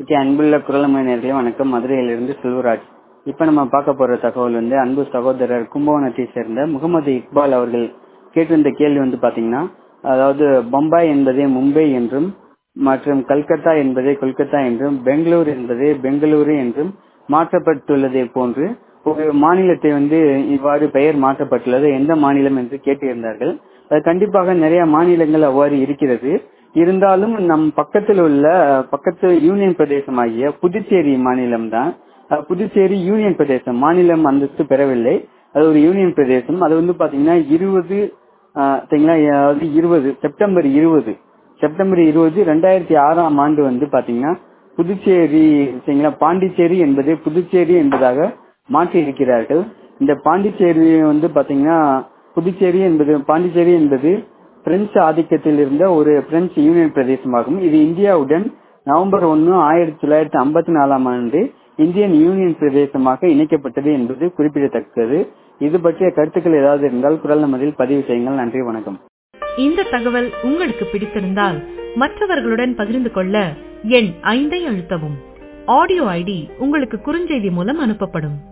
okay அன்புள்ள குரலமை நேர்களே வணக்கம் மதுரையிலிருந்து செல்வராஜ் இப்ப நம்ம பார்க்க போற தகவல் வந்து அன்பு சகோதரர் கும்பகோணத்தை சேர்ந்த முகமது இக்பால் அவர்கள் கேட்டிருந்த கேள்வி வந்து பாத்தீங்கன்னா அதாவது பம்பாய் என்பதே மும்பை என்றும் மற்றும் கல்கத்தா என்பதே கொல்கத்தா என்றும் பெங்களூர் என்பதே பெங்களூரு என்றும் மாற்றப்பட்டுள்ளதை போன்று ஒரு மாநிலத்தை வந்து இவ்வாறு பெயர் மாற்றப்பட்டுள்ளது எந்த மாநிலம் என்று கேட்டிருந்தார்கள் அது கண்டிப்பாக நிறைய மாநிலங்கள் அவ்வாறு இருக்கிறது இருந்தாலும் நம் பக்கத்தில் உள்ள பக்கத்து யூனியன் பிரதேசமாகிய புதுச்சேரி மாநிலம் தான் புதுச்சேரி யூனியன் பிரதேசம் மாநிலம் அந்தஸ்து பெறவில்லை அது ஒரு யூனியன் பிரதேசம் அது வந்து பாத்தீங்கன்னா இருபது அதாவது இருபது செப்டம்பர் இருபது செப்டம்பர் இருபது ரெண்டாயிரத்தி ஆறாம் ஆண்டு வந்து பாத்தீங்கன்னா புதுச்சேரி சரிங்களா பாண்டிச்சேரி என்பது புதுச்சேரி என்பதாக மாற்றி இருக்கிறார்கள் இந்த பாண்டிச்சேரி வந்து பாத்தீங்கன்னா புதுச்சேரி என்பது பாண்டிச்சேரி என்பது பிரெஞ்சு ஆதிக்கத்தில் இருந்த ஒரு பிரெஞ்சு யூனியன் பிரதேசமாகும் இது இந்தியாவுடன் நவம்பர் ஒன்னு ஆயிரத்தி தொள்ளாயிரத்தி ஐம்பத்தி நாலாம் ஆண்டு இந்தியன் யூனியன் பிரதேசமாக இணைக்கப்பட்டது என்பது குறிப்பிடத்தக்கது இது பற்றிய கருத்துக்கள் ஏதாவது இருந்தால் குரல் நமதில் பதிவு செய்யுங்கள் நன்றி வணக்கம் இந்த தகவல் உங்களுக்கு பிடித்திருந்தால் மற்றவர்களுடன் பகிர்ந்து கொள்ள எண் ஐந்தை அழுத்தவும் ஆடியோ ஐடி உங்களுக்கு குறுஞ்செய்தி மூலம் அனுப்பப்படும்